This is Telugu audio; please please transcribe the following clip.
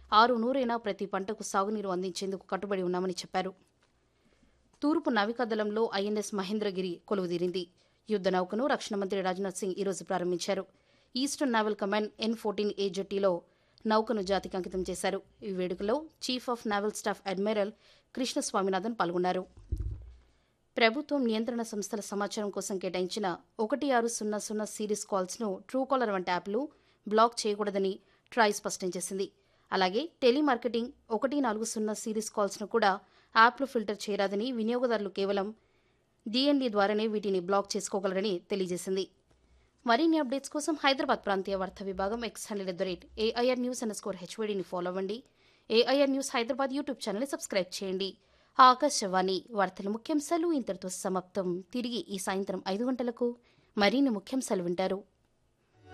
ఆరు నూరైనా ప్రతి పంటకు సాగునీరు అందించేందుకు కట్టుబడి ఉన్నామని చెప్పారు తూర్పు నావికాదళంలో ఐఎన్ఎస్ మహేంద్రగిరి కొలువుదీరింది యుద్ద నౌకను రక్షణ మంత్రి రాజ్నాథ్ సింగ్ ఈరోజు ప్రారంభించారు eastern naval command N fourteen A జెట్టీలో నౌకను జాతికి అంకితం చేశారు ఈ వేడుకలో chief of naval staff admiral Krishna Swaminathan పాల్గొన్నారు ప్రభుత్వం నియంత్రణ సంస్థల సమాచారం కోసం కేటాయించిన ఒకటి ఆరు సున్నా సున్నా సిరీస్ కాల్స్ను ట్రూ కాలర్ వంటి యాప్లు బ్లాక్ చేయకూడదని ట్రాయ్ స్పష్టం చేసింది అలాగే టెలిమార్కెటింగ్ ఒకటి నాలుగు సున్నా సిరీస్ కాల్స్ను కూడా యాప్లు ఫిల్టర్ చేయరాదని వినియోగదారులు కేవలం డిఎన్డి ద్వారానే వీటిని బ్లాక్ చేసుకోగలరని తెలియజేసింది మరిన్ని అప్డేట్స్ కోసం హైదరాబాద్ ప్రాంతీయ వార్తా విభాగం X hundred at the rate AIR news underscore స్కోర్ హెచ్వీడీని ఫాలో అవ్వండి ఏఐఆర్ న్యూస్ హైదరాబాద్ యూట్యూబ్ ఛానల్ని సబ్స్క్రైబ్ చేయండి ఆకాశవాణి వార్తల ముఖ్యాంశాలు ఇంతటితో సమాప్తం తిరిగి ఈ సాయంత్రం ఐదు గంటలకు మరిన్ని ముఖ్యాంశాలు వింటారు